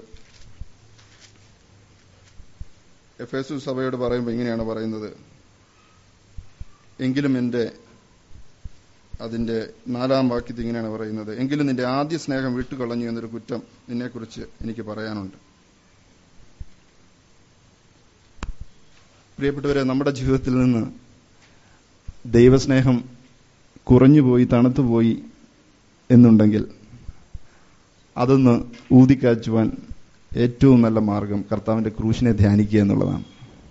എഫ് എസ് സഭയോട് പറയുമ്പോൾ ഇങ്ങനെയാണ് പറയുന്നത് എങ്കിലും എൻ്റെ അതിന്റെ നാലാം വാക്യത്തിൽ ഇങ്ങനെയാണ് പറയുന്നത് എങ്കിലും നിന്റെ ആദ്യ സ്നേഹം വിട്ടുകളഞ്ഞു എന്നൊരു കുറ്റം നിന്നെക്കുറിച്ച് എനിക്ക് പറയാനുണ്ട് പ്രിയപ്പെട്ടവരെ നമ്മുടെ ജീവിതത്തിൽ നിന്ന് ദൈവസ്നേഹം കുറഞ്ഞുപോയി തണുത്തുപോയി എന്നുണ്ടെങ്കിൽ അതൊന്ന് ഊതിക്കാച്ചുവാൻ ഏറ്റവും നല്ല മാർഗം കർത്താവിന്റെ ക്രൂശിനെ ധ്യാനിക്കുക എന്നുള്ളതാണ്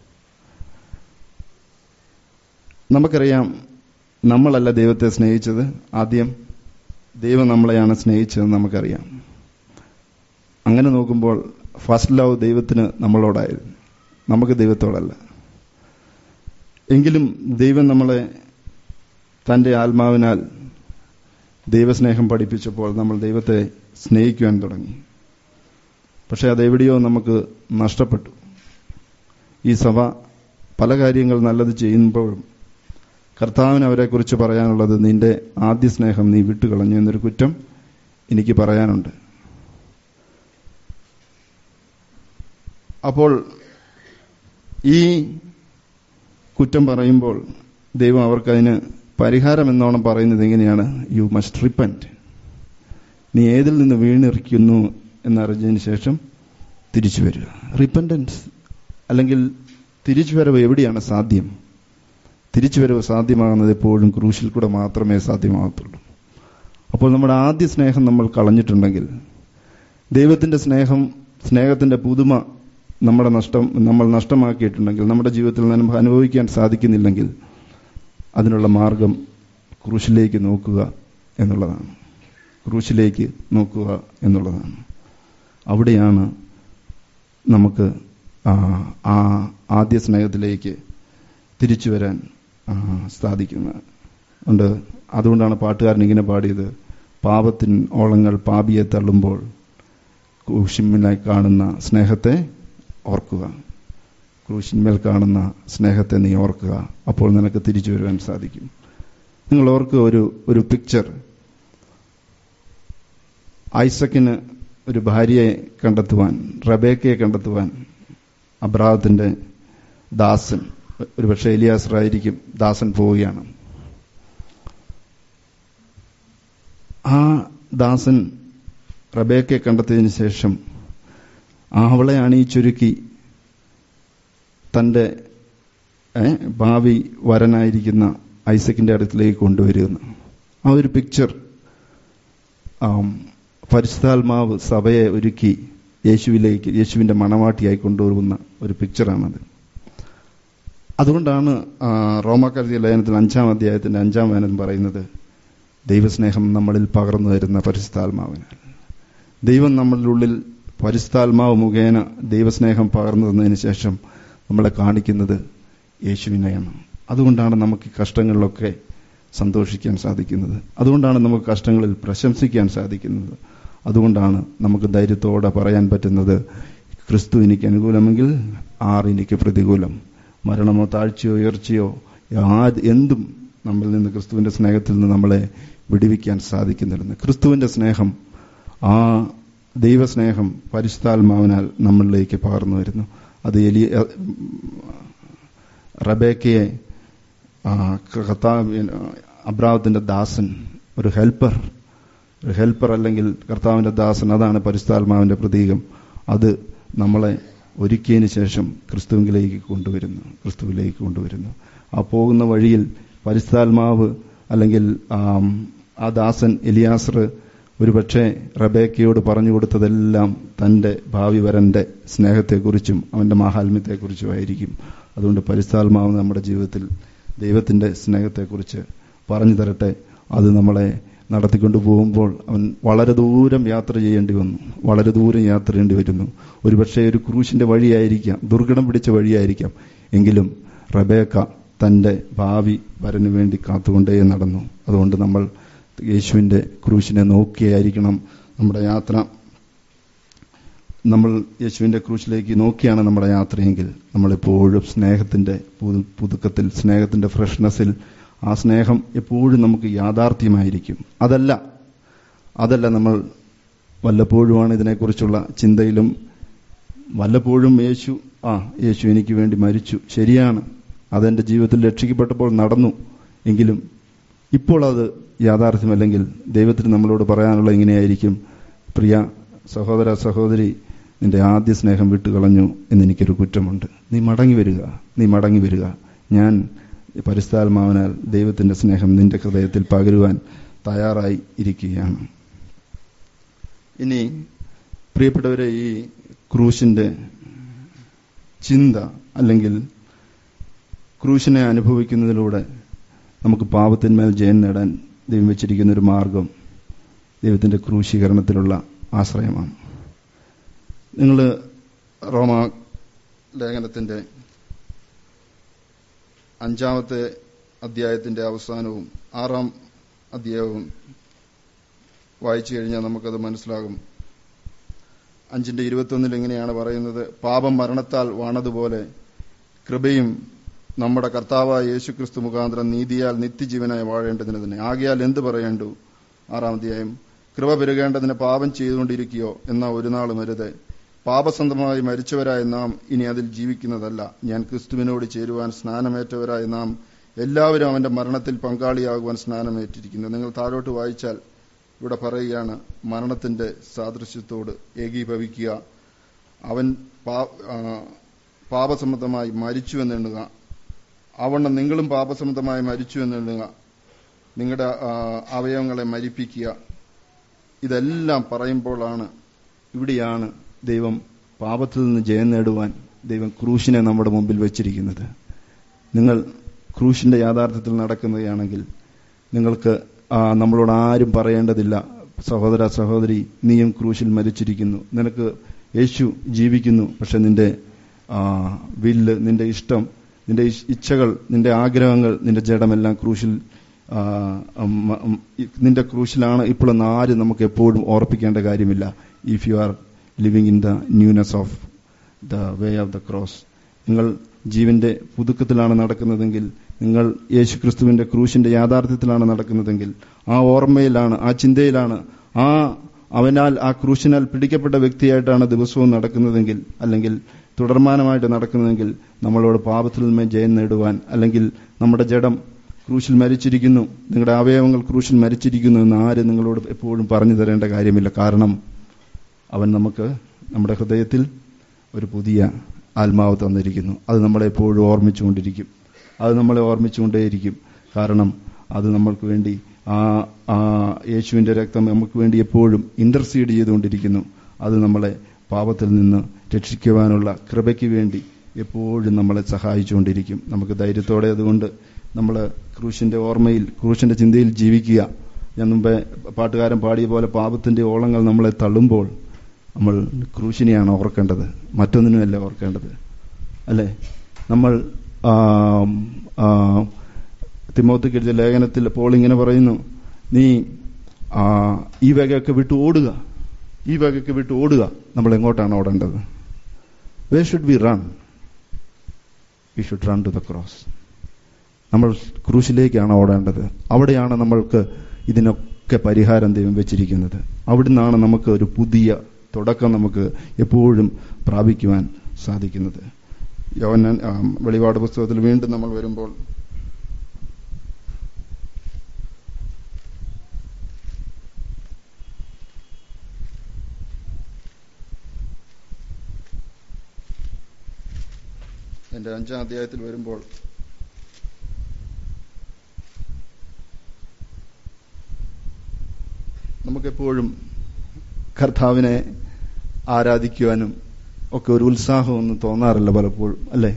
നമുക്കറിയാം നമ്മളല്ല ദൈവത്തെ സ്നേഹിച്ചത് ആദ്യം ദൈവം നമ്മളെയാണ് സ്നേഹിച്ചതെന്ന് നമുക്കറിയാം അങ്ങനെ നോക്കുമ്പോൾ ഫസ്റ്റ് ലവ് ദൈവത്തിന് നമ്മളോടായിരുന്നു നമുക്ക് ദൈവത്തോടല്ല എങ്കിലും ദൈവം നമ്മളെ തന്റെ ആത്മാവിനാൽ ദൈവസ്നേഹം പഠിപ്പിച്ചപ്പോൾ നമ്മൾ ദൈവത്തെ സ്നേഹിക്കുവാൻ തുടങ്ങി പക്ഷെ അതെവിടെയോ നമുക്ക് നഷ്ടപ്പെട്ടു ഈ സഭ പല കാര്യങ്ങൾ നല്ലത് ചെയ്യുമ്പോഴും കർത്താവിന് അവരെക്കുറിച്ച് പറയാനുള്ളത് നിന്റെ ആദ്യ സ്നേഹം നീ വിട്ടുകളഞ്ഞു എന്നൊരു കുറ്റം എനിക്ക് പറയാനുണ്ട് അപ്പോൾ ഈ കുറ്റം പറയുമ്പോൾ ദൈവം അവർക്കതിന് പരിഹാരം എന്നോണം പറയുന്നത് എങ്ങനെയാണ് യു മസ്റ്റ് റിപ്പൻറ്റ് നീ ഏതിൽ നിന്ന് വീണിരിക്കുന്നു എന്നറിഞ്ഞതിന് ശേഷം തിരിച്ചു വരിക റിപ്പൻഡൻസ് അല്ലെങ്കിൽ തിരിച്ചുവരവ് എവിടെയാണ് സാധ്യം തിരിച്ചുവരവ് സാധ്യമാകുന്നത് എപ്പോഴും ക്രൂശിൽ കൂടെ മാത്രമേ സാധ്യമാകത്തുള്ളൂ അപ്പോൾ നമ്മുടെ ആദ്യ സ്നേഹം നമ്മൾ കളഞ്ഞിട്ടുണ്ടെങ്കിൽ ദൈവത്തിന്റെ സ്നേഹം സ്നേഹത്തിന്റെ പുതുമ നമ്മുടെ നഷ്ടം നമ്മൾ നഷ്ടമാക്കിയിട്ടുണ്ടെങ്കിൽ നമ്മുടെ ജീവിതത്തിൽ നമുക്ക് അനുഭവിക്കാൻ സാധിക്കുന്നില്ലെങ്കിൽ അതിനുള്ള മാർഗം ക്രൂശിലേക്ക് നോക്കുക എന്നുള്ളതാണ് ക്രൂശിലേക്ക് നോക്കുക എന്നുള്ളതാണ് അവിടെയാണ് നമുക്ക് ആ ആദ്യ സ്നേഹത്തിലേക്ക് തിരിച്ചു വരാൻ സാധിക്കുന്നത് ഉണ്ട് അതുകൊണ്ടാണ് പാട്ടുകാരൻ ഇങ്ങനെ പാടിയത് പാപത്തിൻ ഓളങ്ങൾ പാപിയെ തള്ളുമ്പോൾ ക്രൂശിന്മേലായി കാണുന്ന സ്നേഹത്തെ ഓർക്കുക ക്രൂശിന്മേൽ കാണുന്ന സ്നേഹത്തെ നീ ഓർക്കുക അപ്പോൾ നിനക്ക് തിരിച്ചു വരുവാൻ സാധിക്കും നിങ്ങൾ ഓർക്കുക ഒരു ഒരു പിക്ചർ ഐസക്കിന് ഒരു ഭാര്യയെ കണ്ടെത്തുവാൻ റബേക്കയെ കണ്ടെത്തുവാൻ അബ്രാഹത്തിന്റെ ദാസൻ ഒരു പക്ഷേ എലിയാസറായിരിക്കും ദാസൻ പോവുകയാണ് ആ ദാസൻ റബേക്കയെ കണ്ടെത്തിയതിന് ശേഷം അവളെ അണിയിച്ചൊരുക്കി തന്റെ ഭാവി വരനായിരിക്കുന്ന ഐസക്കിന്റെ അടുത്തിലേക്ക് കൊണ്ടുവരുന്നു ആ ഒരു പിക്ചർ പരിശുദ്ധാത്മാവ് സഭയെ ഒരുക്കി യേശുവിലേക്ക് യേശുവിന്റെ മണവാട്ടിയായി കൊണ്ടുവരുന്ന ഒരു പിക്ചറാണത് അതുകൊണ്ടാണ് റോമാക്കരുതിയ ലേഖനത്തിൽ അഞ്ചാം അധ്യായത്തിന്റെ അഞ്ചാം വേനൽ പറയുന്നത് ദൈവസ്നേഹം നമ്മളിൽ പകർന്നു വരുന്ന പരിശുദ്ധാത്മാവിനാൽ ദൈവം നമ്മളുടെ ഉള്ളിൽ പരിശുദ്ധാത്മാവ് മുഖേന ദൈവസ്നേഹം പകർന്നു തന്നതിന് ശേഷം നമ്മളെ കാണിക്കുന്നത് യേശുവിനെയാണ് അതുകൊണ്ടാണ് നമുക്ക് ഈ കഷ്ടങ്ങളിലൊക്കെ സന്തോഷിക്കാൻ സാധിക്കുന്നത് അതുകൊണ്ടാണ് നമുക്ക് കഷ്ടങ്ങളിൽ പ്രശംസിക്കാൻ സാധിക്കുന്നത് അതുകൊണ്ടാണ് നമുക്ക് ധൈര്യത്തോടെ പറയാൻ പറ്റുന്നത് ക്രിസ്തു എനിക്ക് അനുകൂലമെങ്കിൽ ആർ എനിക്ക് പ്രതികൂലം മരണമോ താഴ്ചയോ ഉയർച്ചയോ എന്തും നമ്മിൽ നിന്ന് ക്രിസ്തുവിന്റെ സ്നേഹത്തിൽ നിന്ന് നമ്മളെ വിടുവിക്കാൻ സാധിക്കുന്നില്ലെന്ന് ക്രിസ്തുവിന്റെ സ്നേഹം ആ ദൈവസ്നേഹം പരിശുദ്ധാത്മാവിനാൽ നമ്മളിലേക്ക് പകർന്നു വരുന്നു അത് എലിയ റബേക്കയെ കർത്താവ് അബ്രാഹത്തിന്റെ ദാസൻ ഒരു ഹെൽപ്പർ ഒരു ഹെൽപ്പർ അല്ലെങ്കിൽ കർത്താവിന്റെ ദാസൻ അതാണ് പരിശുദ്ധാത്മാവിന്റെ പ്രതീകം അത് നമ്മളെ ഒരുക്കിയതിന് ശേഷം ക്രിസ്തുവിലേക്ക് കൊണ്ടുവരുന്നു ക്രിസ്തുവിലേക്ക് കൊണ്ടുവരുന്നു ആ പോകുന്ന വഴിയിൽ പരിശുദ്ധാത്മാവ് അല്ലെങ്കിൽ ആ ദാസൻ എലിയാസർ ഒരുപക്ഷെ റബേക്കയോട് പറഞ്ഞു കൊടുത്തതെല്ലാം തന്റെ ഭാവി വരന്റെ സ്നേഹത്തെക്കുറിച്ചും അവന്റെ മാഹാത്മ്യത്തെക്കുറിച്ചുമായിരിക്കും അതുകൊണ്ട് പരിശുദ്ധാത്മാവ് നമ്മുടെ ജീവിതത്തിൽ ദൈവത്തിന്റെ സ്നേഹത്തെക്കുറിച്ച് പറഞ്ഞു തരട്ടെ അത് നമ്മളെ നടത്തിക്കൊണ്ടു പോകുമ്പോൾ അവൻ വളരെ ദൂരം യാത്ര ചെയ്യേണ്ടി വന്നു വളരെ ദൂരം യാത്ര ചെയ്യേണ്ടി വരുന്നു ഒരുപക്ഷെ ഒരു ക്രൂശിന്റെ വഴിയായിരിക്കാം ദുർഘടം പിടിച്ച വഴിയായിരിക്കാം എങ്കിലും റബേക്ക തന്റെ ഭാവി വരനു വേണ്ടി കാത്തുകൊണ്ടേ നടന്നു അതുകൊണ്ട് നമ്മൾ യേശുവിന്റെ ക്രൂശിനെ നോക്കിയായിരിക്കണം നമ്മുടെ യാത്ര നമ്മൾ യേശുവിന്റെ ക്രൂശിലേക്ക് നോക്കിയാണ് നമ്മുടെ യാത്രയെങ്കിൽ നമ്മളെപ്പോഴും സ്നേഹത്തിന്റെ പുതുക്കത്തിൽ സ്നേഹത്തിന്റെ ഫ്രഷ്നെസ്സിൽ ആ സ്നേഹം എപ്പോഴും നമുക്ക് യാഥാർത്ഥ്യമായിരിക്കും അതല്ല അതല്ല നമ്മൾ വല്ലപ്പോഴുമാണ് ഇതിനെക്കുറിച്ചുള്ള ചിന്തയിലും വല്ലപ്പോഴും യേശു ആ യേശു എനിക്ക് വേണ്ടി മരിച്ചു ശരിയാണ് അതെന്റെ ജീവിതത്തിൽ രക്ഷിക്കപ്പെട്ടപ്പോൾ നടന്നു എങ്കിലും ഇപ്പോൾ അത് യാഥാർത്ഥ്യമല്ലെങ്കിൽ ദൈവത്തിന് നമ്മളോട് പറയാനുള്ള ഇങ്ങനെയായിരിക്കും പ്രിയ സഹോദര സഹോദരി നിന്റെ ആദ്യ സ്നേഹം വിട്ടുകളഞ്ഞു എന്നെനിക്കൊരു കുറ്റമുണ്ട് നീ മടങ്ങി വരിക നീ മടങ്ങി വരിക ഞാൻ പരിസ്ഥാത്മാവിനാൽ ദൈവത്തിന്റെ സ്നേഹം നിന്റെ ഹൃദയത്തിൽ പകരുവാൻ തയ്യാറായി ഇരിക്കുകയാണ് ഇനി പ്രിയപ്പെട്ടവരെ ഈ ക്രൂശിന്റെ ചിന്ത അല്ലെങ്കിൽ ക്രൂശിനെ അനുഭവിക്കുന്നതിലൂടെ നമുക്ക് പാപത്തിന്മേൽ ജയം നേടാൻ ദൈവം വെച്ചിരിക്കുന്ന ഒരു മാർഗം ദൈവത്തിന്റെ ക്രൂശീകരണത്തിലുള്ള ആശ്രയമാണ് നിങ്ങൾ റോമ ലേഖനത്തിന്റെ അഞ്ചാമത്തെ അധ്യായത്തിന്റെ അവസാനവും ആറാം അധ്യായവും വായിച്ചു കഴിഞ്ഞാൽ നമുക്കത് മനസ്സിലാകും അഞ്ചിന്റെ ഇരുപത്തൊന്നിൽ എങ്ങനെയാണ് പറയുന്നത് പാപം മരണത്താൽ വാണതുപോലെ കൃപയും നമ്മുടെ കർത്താവായ യേശുക്രിസ്തു മുഖാന്തരം നീതിയാൽ നിത്യജീവനായി വാഴേണ്ടതിന് തന്നെ ആകയാൽ എന്ത് പറയേണ്ടു ആറാം അധ്യായം കൃപ പെരുകേണ്ടതിന് പാപം ചെയ്തുകൊണ്ടിരിക്കുകയോ എന്ന ഒരു നാളും വരുത് പാപസന്ധമായി മരിച്ചവരായ നാം ഇനി അതിൽ ജീവിക്കുന്നതല്ല ഞാൻ ക്രിസ്തുവിനോട് ചേരുവാൻ സ്നാനമേറ്റവരായ നാം എല്ലാവരും അവന്റെ മരണത്തിൽ പങ്കാളിയാകുവാൻ സ്നാനമേറ്റിരിക്കുന്നു നിങ്ങൾ താഴോട്ട് വായിച്ചാൽ ഇവിടെ പറയുകയാണ് മരണത്തിന്റെ സാദൃശ്യത്തോട് ഏകീഭവിക്കുക അവൻ പാ- ആ, പാപസംബന്ധമായി മരിച്ചു എന്നെണ്ണുക അവണ്ണം നിങ്ങളും പാപസംബന്ധമായി മരിച്ചു എന്നെണ്ണുക നിങ്ങളുടെ ആ, അവയവങ്ങളെ മരിപ്പിക്കുക ഇതെല്ലാം പറയുമ്പോഴാണ് ഇവിടെയാണ് ദൈവം പാപത്തിൽ നിന്ന് ജയം നേടുവാൻ ദൈവം ക്രൂശിനെ നമ്മുടെ മുമ്പിൽ വെച്ചിരിക്കുന്നത് നിങ്ങൾ ക്രൂശിന്റെ യാഥാർത്ഥ്യത്തിൽ നടക്കുന്നതാണെങ്കിൽ നിങ്ങൾക്ക് ആ, നമ്മളോട് ആരും പറയേണ്ടതില്ല സഹോദര സഹോദരി നീയും ക്രൂശിൽ മരിച്ചിരിക്കുന്നു നിനക്ക് യേശു ജീവിക്കുന്നു പക്ഷെ നിന്റെ ആ, വില്ല് നിന്റെ ഇഷ്ടം നിന്റെ ഇഷ്- ഇച്ഛകൾ നിന്റെ ആഗ്രഹങ്ങൾ നിന്റെ ജഡമെല്ലാം ക്രൂശിൽ ആ, ഉം, ഉം, ഇ- നിന്റെ ക്രൂശിലാണ് ഇപ്പോഴൊന്നും ആരും നമുക്ക് എപ്പോഴും ഓർപ്പിക്കേണ്ട കാര്യമില്ല if you are living in the newness of the way of the cross നിങ്ങൾ ജീവന്റെ പുതുക്കത്തിലാണ് നടക്കുന്നതെങ്കിൽ നിങ്ങൾ യേശുക്രിസ്തുവിന്റെ ക്രൂശിന്റെ യാഥാർത്ഥ്യത്തിലാണ് നടക്കുന്നതെങ്കിൽ ആ ഓർമ്മയിലാണ് ആ ചിന്തയിലാണ് ആ അവനാൽ ആ ക്രൂശിനാൽ പിടിക്കപ്പെട്ട വ്യക്തിയായിട്ടാണ് ദിവസവും നടക്കുന്നതെങ്കിൽ അല്ലെങ്കിൽ തുടർമാനമായിട്ട് നടക്കുന്നതെങ്കിൽ നമ്മളോട് പാപത്തിൽ നിന്ന് ജയം നേടുവാൻ അല്ലെങ്കിൽ നമ്മുടെ ജഡം ക്രൂശിൽ മരിച്ചിരിക്കുന്നു നിങ്ങളുടെ അവയവങ്ങൾ ക്രൂശിൽ മരിച്ചിരിക്കുന്നു എന്ന് ആരും നിങ്ങളോട് എപ്പോഴും പറഞ്ഞു തരേണ്ട കാര്യമില്ല കാരണം അവൻ നമുക്ക് നമ്മുടെ ഹൃദയത്തിൽ ഒരു പുതിയ ആത്മാവ് തന്നിരിക്കുന്നു അത് നമ്മളെ എപ്പോഴും ഓർമ്മിച്ചുകൊണ്ടിരിക്കും അത് നമ്മളെ ഓർമ്മിച്ചുകൊണ്ടേയിരിക്കും കാരണം അത് നമ്മൾക്ക് വേണ്ടി ആ ആ യേശുവിന്റെ രക്തം നമുക്ക് വേണ്ടി എപ്പോഴും ഇന്റർസീഡ് ചെയ്തുകൊണ്ടിരിക്കുന്നു അത് നമ്മളെ പാപത്തിൽ നിന്ന് രക്ഷിക്കുവാനുള്ള കൃപയ്ക്ക് വേണ്ടി എപ്പോഴും നമ്മളെ സഹായിച്ചുകൊണ്ടിരിക്കും നമുക്ക് ധൈര്യത്തോടെ അതുകൊണ്ട് നമ്മൾ ക്രൂശിന്റെ ഓർമ്മയിൽ ക്രൂശിന്റെ ചിന്തയിൽ ജീവിക്കുക ഞാൻ മുമ്പേ പാട്ടുകാരൻ പാടിയ പോലെ പാപത്തിന്റെ ഓളങ്ങൾ നമ്മളെ തള്ളുമ്പോൾ നമ്മൾ ക്രൂശിനെയാണ് ഓർക്കേണ്ടത് മറ്റൊന്നിനുമല്ല ഓർക്കേണ്ടത് അല്ലേ നമ്മൾ ആം, ആ, തിമോത്തിക്ക് എഴുതിയ ലേഖനത്തിൽ പോൾ ഇങ്ങനെ പറയുന്നു നീ ആ, ഈ വകയൊക്കെ വിട്ട് ഓടുക ഈ വകയൊക്കെ വിട്ട് ഓടുക നമ്മൾ എങ്ങോട്ടാണ് ഓടേണ്ടത് we should be run we should run to the cross നമ്മൾ ക്രൂശിലേക്കാണ് ഓടേണ്ടത് അവിടെയാണ് നമ്മൾക്ക് ഇതിനൊക്കെ പരിഹാരം ദൈവം വെച്ചിരിക്കുന്നത് അവിടുന്നാണ് നമുക്ക് ഒരു പുതിയ തുടക്കം നമുക്ക് എപ്പോഴും പ്രാപിക്കുവാൻ സാധിക്കുന്നത് യോവന്നാൻ ആ, വെളിപാട് പുസ്തകത്തിൽ വീണ്ടും നമ്മൾ വരുമ്പോൾ എന്റെ അഞ്ചാം അധ്യായത്തിൽ വരുമ്പോൾ നമുക്കെപ്പോഴും കർത്താവിനെ ആരാധിക്കുവാനും ഒക്കെ ഒരു ഉത്സാഹമൊന്നും തോന്നാറില്ല പലപ്പോഴും അല്ലേ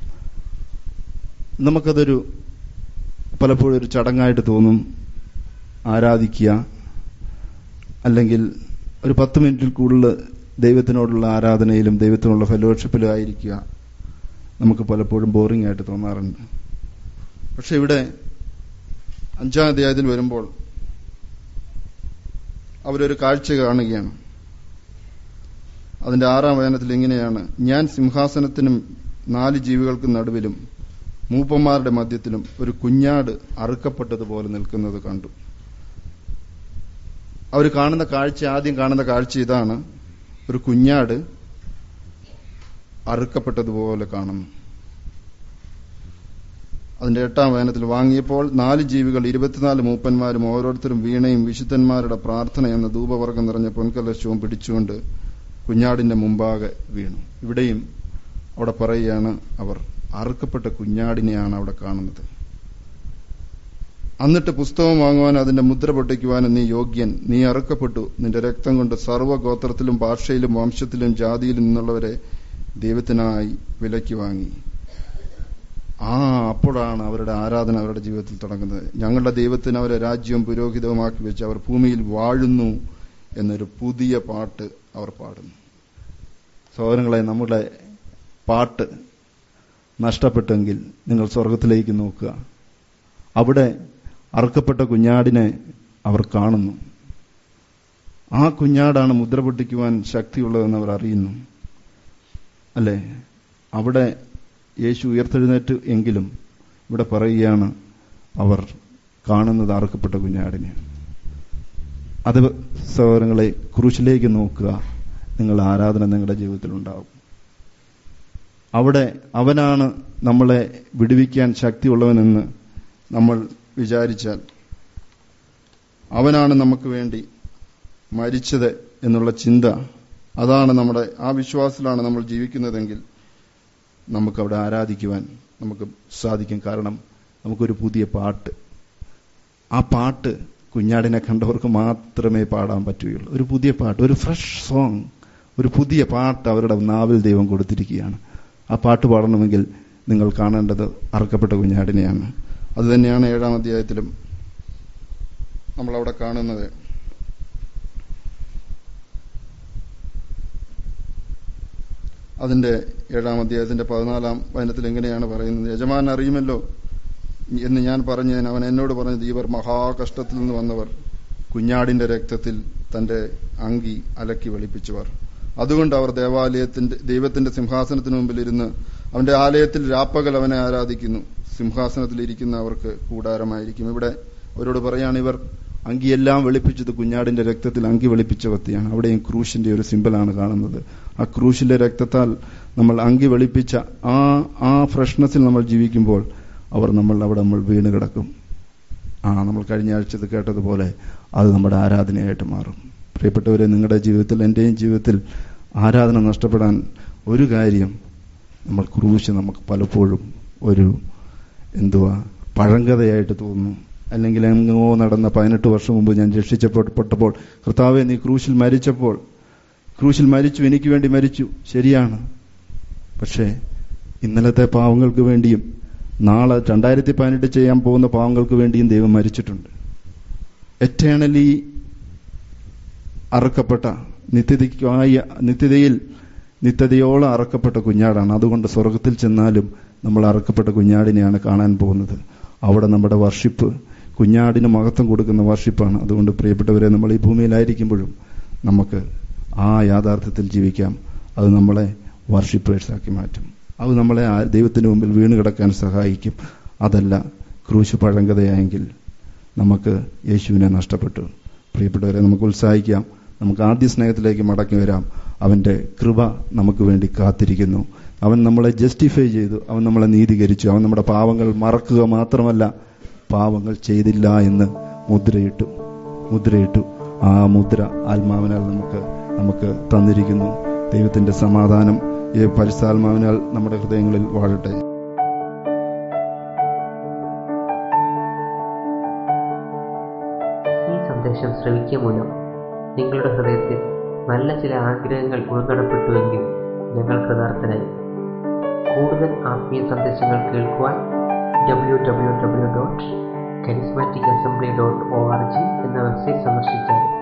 നമുക്കതൊരു പലപ്പോഴും ഒരു ചടങ്ങായിട്ട് തോന്നും ആരാധിക്കുക അല്ലെങ്കിൽ ഒരു പത്ത് മിനിറ്റിൽ കൂടുതൽ ദൈവത്തിനോടുള്ള ആരാധനയിലും ദൈവത്തിനുള്ള ഫെലോഷിപ്പിലും ആയിരിക്കുക നമുക്ക് പലപ്പോഴും ബോറിംഗ് ആയിട്ട് തോന്നാറുണ്ട് പക്ഷെ ഇവിടെ അഞ്ചാം അധ്യായത്തിൽ വരുമ്പോൾ അവരൊരു കാഴ്ച കാണുകയാണ് അതിന്റെ ആറാം വചനത്തിൽ ഇങ്ങനെയാണ് ഞാൻ സിംഹാസനത്തിനും നാല് ജീവികൾക്കും നടുവിലും മൂപ്പന്മാരുടെ മധ്യത്തിലും ഒരു കുഞ്ഞാട് അറുക്കപ്പെട്ടതുപോലെ നിൽക്കുന്നത് കണ്ടു അവർ കാണുന്ന കാഴ്ച ആദ്യം കാണുന്ന കാഴ്ച ഇതാണ് ഒരു കുഞ്ഞാട് അറുക്കപ്പെട്ടതുപോലെ കാണുന്നു അതിന്റെ എട്ടാം വചനത്തിൽ വാങ്ങിയപ്പോൾ നാല് ജീവികൾ ഇരുപത്തിനാല് മൂപ്പന്മാരും ഓരോരുത്തരും വീണയും വിശുദ്ധന്മാരുടെ പ്രാർത്ഥന എന്ന ധൂപവർഗം നിറഞ്ഞ പൊൻകലശവും പിടിച്ചുകൊണ്ട് കുഞ്ഞാടിന്റെ മുമ്പാകെ വീണു ഇവിടെയും അവിടെ പറയുകയാണ് അവർ അറുക്കപ്പെട്ട കുഞ്ഞാടിനെയാണ് അവിടെ കാണുന്നത് എന്നിട്ട് പുസ്തകം വാങ്ങുവാൻ അതിന്റെ മുദ്ര പൊട്ടിക്കുവാനും നീ യോഗ്യൻ നീ അറുക്കപ്പെട്ടു നിന്റെ രക്തം കൊണ്ട് സർവ്വഗോത്രത്തിലും ഭാഷയിലും വംശത്തിലും ജാതിയിലും നിന്നുള്ളവരെ ദൈവത്തിനായി വിലയ്ക്ക് വാങ്ങി ആ അപ്പോഴാണ് അവരുടെ ആരാധന അവരുടെ ജീവിതത്തിൽ തുടങ്ങുന്നത് ഞങ്ങളുടെ ദൈവത്തിന് അവരെ രാജ്യവും പുരോഹിതവുമാക്കി വെച്ച് അവർ ഭൂമിയിൽ വാഴുന്നു എന്നൊരു പുതിയ പാട്ട് അവർ പാടുന്നു സഹോദരങ്ങളെ നമ്മുടെ പാട്ട് നഷ്ടപ്പെട്ടെങ്കിൽ നിങ്ങൾ സ്വർഗത്തിലേക്ക് നോക്കുക അവിടെ അറുക്കപ്പെട്ട കുഞ്ഞാടിനെ അവർ കാണുന്നു ആ കുഞ്ഞാടാണ് മുദ്ര പൊട്ടിക്കുവാൻ ശക്തിയുള്ളതെന്ന് അവർ അറിയുന്നു അല്ലേ അവിടെ യേശു ഉയർത്തെഴുന്നേറ്റ് എങ്കിലും ഇവിടെ പറയുകയാണ് അവർ കാണുന്നത് അറുക്കപ്പെട്ട കുഞ്ഞാടിനെ അത് സഹോദരങ്ങളെ ക്രൂശിലേക്ക് നോക്കുക നിങ്ങൾ ആരാധന നിങ്ങളുടെ ജീവിതത്തിൽ ഉണ്ടാവും അവിടെ അവനാണ് നമ്മളെ വിടുവിക്കാൻ ശക്തിയുള്ളവനെന്ന് നമ്മൾ വിചാരിച്ചാൽ അവനാണ് നമുക്ക് വേണ്ടി മരിച്ചത് എന്നുള്ള ചിന്ത അതാണ് നമ്മുടെ ആ വിശ്വാസത്തിലാണ് നമ്മൾ ജീവിക്കുന്നതെങ്കിൽ നമുക്ക് അവിടെ ആരാധിക്കുവാൻ നമുക്ക് സാധിക്കും കാരണം നമുക്കൊരു പുതിയ പാട്ട് ആ പാട്ട് കുഞ്ഞാടിനെ കണ്ടവർക്ക് മാത്രമേ പാടാൻ പറ്റുകയുള്ളൂ ഒരു പുതിയ പാട്ട് ഒരു ഫ്രഷ് സോങ് ഒരു പുതിയ പാട്ട് അവരുടെ നാവിൽ ദൈവം കൊടുത്തിരിക്കുകയാണ് ആ പാട്ട് പാടണമെങ്കിൽ നിങ്ങൾ കാണേണ്ടത് അറക്കപ്പെട്ട കുഞ്ഞാടിനെയാണ് അത് തന്നെയാണ് ഏഴാം അധ്യായത്തിലും നമ്മൾ അവിടെ കാണുന്നത് അതിന്റെ ഏഴാം അധ്യായത്തിന്റെ പതിനാലാം വചനത്തിൽ എങ്ങനെയാണ് പറയുന്നത് യജമാൻ അറിയുമല്ലോ എന്ന് ഞാൻ പറഞ്ഞതിന് അവൻ എന്നോട് പറഞ്ഞത് ഇവർ മഹാകഷ്ടത്തിൽ നിന്ന് വന്നവർ കുഞ്ഞാടിന്റെ രക്തത്തിൽ തന്റെ അങ്കി അലക്കി വെളിപ്പിച്ചവർ അതുകൊണ്ട് അവർ ദേവാലയത്തിന്റെ ദൈവത്തിന്റെ സിംഹാസനത്തിന് മുമ്പിൽ ഇരുന്ന് അവന്റെ ആലയത്തിൽ രാപ്പകൽ അവനെ ആരാധിക്കുന്നു സിംഹാസനത്തിൽ ഇരിക്കുന്ന അവർക്ക് കൂടാരമായിരിക്കും ഇവിടെ അവരോട് പറയാണ് ഇവർ അങ്കിയെല്ലാം വെളുപ്പിച്ചത് കുഞ്ഞാടിന്റെ രക്തത്തിൽ അങ്കി വെളുപ്പിച്ച വ്യക്തിയാണ് അവിടെയും ക്രൂശിന്റെ ഒരു സിമ്പലാണ് കാണുന്നത് ആ ക്രൂശിന്റെ രക്തത്താൽ നമ്മൾ അങ്കി വെളുപ്പിച്ച ആ ആ ഫ്രഷ്നെസ്സിൽ നമ്മൾ ജീവിക്കുമ്പോൾ അവർ നമ്മൾ അവിടെ നമ്മൾ വീണ് കിടക്കും ആ നമ്മൾ കഴിഞ്ഞ ആഴ്ച ഇത് കേട്ടതുപോലെ അത് നമ്മുടെ ആരാധനയായിട്ട് മാറും പ്രിയപ്പെട്ടവരെ നിങ്ങളുടെ ജീവിതത്തിൽ എൻ്റെയും ജീവിതത്തിൽ ആരാധന നഷ്ടപ്പെടാൻ ഒരു കാര്യം നമ്മൾ ക്രൂശ് നമുക്ക് പലപ്പോഴും ഒരു എന്തുവാ പഴങ്കഥയായിട്ട് തോന്നുന്നു അല്ലെങ്കിൽ എങ്ങോ നടന്ന പതിനെട്ട് വർഷം മുമ്പ് ഞാൻ രക്ഷിച്ചപ്പെട്ടപ്പോൾ കർത്താവെ നീ ക്രൂശിൽ മരിച്ചപ്പോൾ ക്രൂശിൽ മരിച്ചു എനിക്ക് വേണ്ടി മരിച്ചു ശരിയാണ് പക്ഷേ ഇന്നലത്തെ പാവങ്ങൾക്ക് വേണ്ടിയും നാളെ രണ്ടായിരത്തി പതിനെട്ട് ചെയ്യാൻ പോകുന്ന പാവങ്ങൾക്ക് വേണ്ടിയും ദൈവം മരിച്ചിട്ടുണ്ട് എറ്റേണലി അറക്കപ്പെട്ട നിത്യതയ്ക്കായി നിത്യതയിൽ നിത്യതയോളം അറക്കപ്പെട്ട കുഞ്ഞാടാണ് അതുകൊണ്ട് സ്വർഗത്തിൽ ചെന്നാലും നമ്മൾ അറക്കപ്പെട്ട കുഞ്ഞാടിനെയാണ് കാണാൻ പോകുന്നത് അവിടെ നമ്മുടെ വർഷിപ്പ് കുഞ്ഞാടിന് മഹത്വം കൊടുക്കുന്ന വർഷിപ്പാണ് അതുകൊണ്ട് പ്രിയപ്പെട്ടവരെ നമ്മൾ ഈ ഭൂമിയിലായിരിക്കുമ്പോഴും നമുക്ക് ആ യാഥാർത്ഥ്യത്തിൽ ജീവിക്കാം അത് നമ്മളെ വർഷിപ്പേഴ്സാക്കി മാറ്റും അത് നമ്മളെ ദൈവത്തിന് മുമ്പിൽ വീണ് കിടക്കാൻ സഹായിക്കും അതല്ല ക്രൂശ് പഴങ്കതയായെങ്കിൽ നമുക്ക് യേശുവിനെ നഷ്ടപ്പെട്ടു പ്രിയപ്പെട്ടവരെ നമുക്ക് ഉത്സാഹിക്കാം നമുക്ക് ആദ്യ സ്നേഹത്തിലേക്ക് മടക്കി വരാം അവന്റെ കൃപ നമുക്ക് വേണ്ടി കാത്തിരിക്കുന്നു അവൻ നമ്മളെ ജസ്റ്റിഫൈ ചെയ്തു അവൻ നമ്മളെ നീതീകരിച്ചു അവൻ നമ്മുടെ പാവങ്ങൾ മറക്കുക മാത്രമല്ല പാവങ്ങൾ ചെയ്തില്ല എന്ന് മുദ്രയിട്ടു മുദ്രയിട്ടു ആ മുദ്ര ആത്മാവിനാൽ നമുക്ക് നമുക്ക് തന്നിരിക്കുന്നു ദൈവത്തിന്റെ സമാധാനം ഈ പരിസ്ഥാത്മാവിനാൽ നമ്മുടെ ഹൃദയങ്ങളിൽ വാഴട്ടെ ഈ സന്ദേശം ശ്രവിക്കുക മൂലം നിങ്ങളുടെ ഹൃദയത്തിൽ നല്ല ചില ആഗ്രഹങ്ങൾ ഉൾനടപ്പെട്ടുവെങ്കിൽ ഞങ്ങൾ കൃതാർത്ഥനായി കൂടുതൽ ആത്മീയ സന്ദേശങ്ങൾ കേൾക്കുവാൻ W W W dot charismatic assembly dot O R G എന്ന വെബ്സൈറ്റ് സന്ദർശിച്ചാൽ